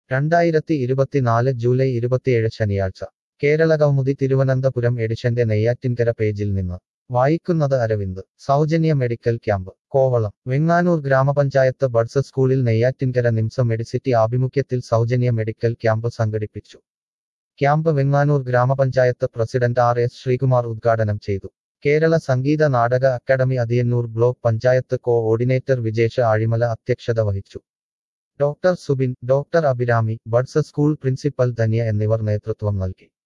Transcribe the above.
രണ്ടായിരത്തി ഇരുപത്തിനാല് ജൂലൈ ഇരുപത്തിയേഴ് ശനിയാഴ്ച കേരള കൗമുദി തിരുവനന്തപുരം എഡിഷന്റെ നെയ്യാറ്റിൻകര പേജിൽ നിന്ന് വായിക്കുന്നത് അരവിന്ദ് സൗജന്യ മെഡിക്കൽ ക്യാമ്പ് കോവളം വെങ്ങാനൂർ ഗ്രാമപഞ്ചായത്ത് ബഡ്സ് സ്കൂളിൽ നെയ്യാറ്റിൻകര നിംസ മെഡിസിറ്റി ആഭിമുഖ്യത്തിൽ സൗജന്യ മെഡിക്കൽ ക്യാമ്പ് സംഘടിപ്പിച്ചു ക്യാമ്പ് വെങ്ങാനൂർ ഗ്രാമപഞ്ചായത്ത് പ്രസിഡന്റ് ആർ എസ് ശ്രീകുമാർ ഉദ്ഘാടനം ചെയ്തു Kerala Sangeetha Nataka academy Athiyannur block panchayat coordinator Vijesh Azhimala അധ്യക്ഷത വഹിച്ചു doctor Subin doctor Abhirami buds school principal Dhanya എന്നിവർ നേതൃത്വം നൽകി